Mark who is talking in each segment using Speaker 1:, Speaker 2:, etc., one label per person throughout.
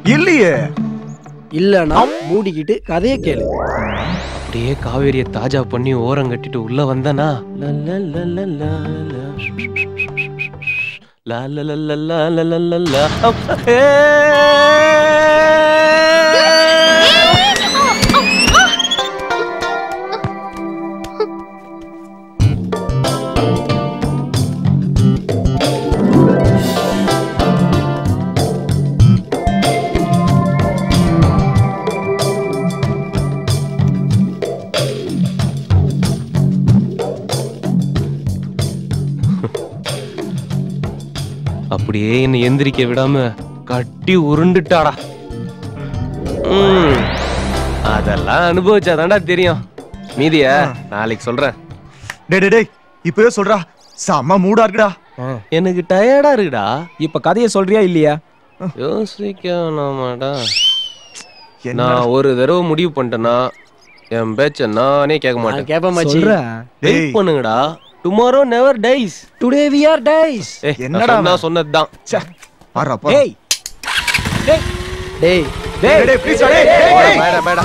Speaker 1: இல்லையே
Speaker 2: இல்லனா மூடிக்கிட்டு கதையை கேளு
Speaker 3: அப்படியே காவேரியை தாஜா பண்ணி ஓரம் கட்டிட்டு உள்ள வந்தனா லா லா லா லா லா லா லா லா லா. அப்- ஏ! அப்படியே என்னை எந்திரிக்க விடாம கட்டி உருண்டுட்டாடா ம், அதெல்லாம் அனுபவிச்சாதான்டா தெரியும் மீதிய நாளைக்கு சொல்றேன்
Speaker 1: டேய் டேய், டேய் இப்பவே சொல்றா செம்ம மூடா இருக்குடா
Speaker 3: எனக்கு டயர்டா இருக்குடா
Speaker 4: இப்ப கதையை சொல்றியா இல்லையா
Speaker 3: யோசிக்க வேணாமாடா
Speaker 1: என்னடா?
Speaker 3: நான் ஒரு தடவை முடிவு பண்ணிட்டேன்னா என் பேச்ச நானே கேட்க
Speaker 2: நான்
Speaker 3: மாட்டேன்
Speaker 2: கேப்ப மச்சி
Speaker 4: சொல்ற
Speaker 1: டேய்,
Speaker 3: வெயிட் பண்ணுங்கடா tomorrow never dies
Speaker 2: today we are dies
Speaker 1: என்னடா
Speaker 3: என்னடா
Speaker 1: அவன்?
Speaker 3: சொன்னதுதான்
Speaker 1: ச்சே, பாருடா, பாரு.
Speaker 4: டேய் டேய்
Speaker 2: டேய்
Speaker 1: டேய், டேய், please டா, டேய், டேய், டேய்.
Speaker 3: பேடா பேடா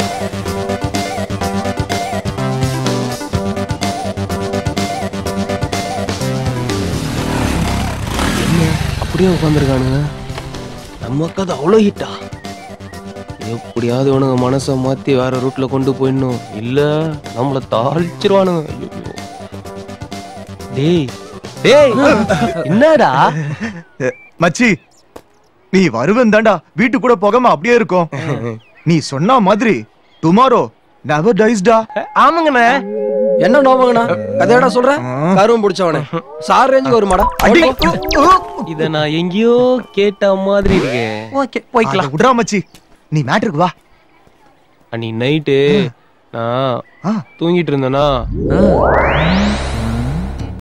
Speaker 3: அப்படியே உட்காந்துருக்கானுங்க நம்ம கதை அவ்வளோ ஹிட்டா எப்படியாவது இவனுங்க மனசை மாத்தி வேற ரூட்ல கொண்டு போயிடணும் இல்ல நம்மள தாழ்ச்சிருவானுங்க ஐயோ. டேய் டேய் என்னடா
Speaker 1: அஹ், மச்சி நீ வருவன் தாண்டா வீட்டுக்கு கூட போகாம அப்படியே இருக்கும் நீ சொன்ன மாதிரி டுமாரோ நெவர் டைஸ்டா
Speaker 3: ஆமாங்கண்ணே
Speaker 2: என்ன நோமங்கண்ணா கதையடா சொல்ற கருவம் பிடிச்சவனே சார் ரேஞ்சுக்கு வருமாடா
Speaker 1: அடி
Speaker 3: இத நான் எங்கேயோ கேட்ட மாதிரி இருக்கே
Speaker 2: ஓகே
Speaker 1: அட, விட்றா மச்சி நீ மேட்ருக்கு வா
Speaker 3: அன்னைக்கு நைட்டு நான்
Speaker 1: ஆ.
Speaker 3: தூங்கிட்டு இருந்தேனா